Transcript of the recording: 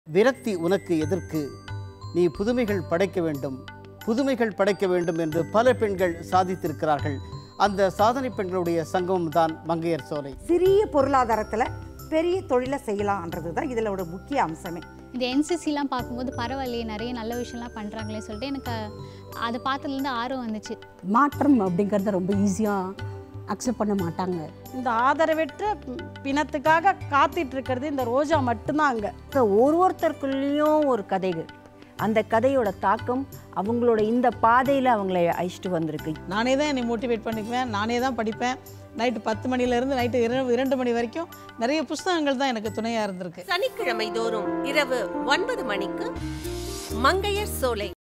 விரக்தி உனக்கு எதற்கு நீ புதுமைகள் படைக்க வேண்டும் புதுமைகள் படைக்க வேண்டும் என்று பல பெண்கள் சாதித்திருக்கிறார்கள் அந்த சாதனை பெண்களுடைய சங்கமம் தான் மங்கையர் சோலை சிறிய பொருளாதாரத்தில் பெரிய தொழிலை செய்யலான்றது தான் இதில் ஒரு முக்கிய அம்சமே இந்த என்சிசிலாம் பார்க்கும்போது பரவாயில்லையே நிறைய நல்ல விஷயம்லாம் பண்ணுறாங்களே சொல்லிட்டு எனக்கு அதை பார்த்ததுலேருந்து ஆர்வம் வந்துச்சு மாற்றம் அப்படிங்கிறத ரொம்ப ஈஸியாக அக்செப்ட் பண்ண மாட்டாங்க இந்த ஆதரவற்ற பிணத்துக்காக காத்துட்டு இருக்கிறது இந்த ரோஜா மட்டும்தான் அங்கே இப்போ ஒரு ஒருத்தருக்குள்ளேயும் ஒரு கதைகள் அந்த கதையோட தாக்கம் அவங்களோட இந்த பாதையில் அவங்கள அழிச்சிட்டு வந்திருக்கு நானே தான் என்னை மோட்டிவேட் பண்ணிக்குவேன் நானே தான் படிப்பேன் நைட்டு பத்து மணிலேருந்து நைட்டு இரவு இரண்டு மணி வரைக்கும் நிறைய புஸ்தகங்கள் தான் எனக்கு துணையாக இருந்திருக்கு சனிக்கிழமை தோறும் இரவு ஒன்பது மணிக்கு மங்கையர் சோலை